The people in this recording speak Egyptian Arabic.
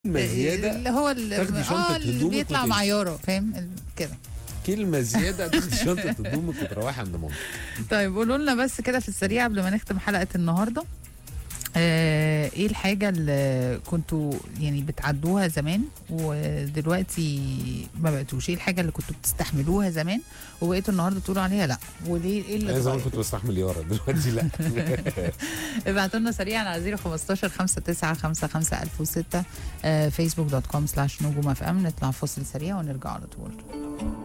كلمة زيادة اللي هو ال- تاخدي شنطة اه اللي هدومك بيطلع وتمشي. مع يارا فاهم ال- كده كلمة زيادة تاخدي شنطة هدومك وتروحي عند مامتك طيب قولوا لنا بس كده في السريع قبل ما نختم حلقه النهارده آه ايه الحاجه اللي كنتوا يعني بتعدوها زمان ودلوقتي ما بقتوش ايه الحاجه اللي كنتوا بتستحملوها زمان وبقيتوا النهارده تقولوا عليها لا وليه ايه اللي أنا زمان اتغير؟ كنت بستحمل يارا دلوقتي لا ابعتوا لنا سريعا على 015 59 55 1006 فيسبوك دوت كوم سلاش نجوم اف ام نطلع فاصل سريع ونرجع على طول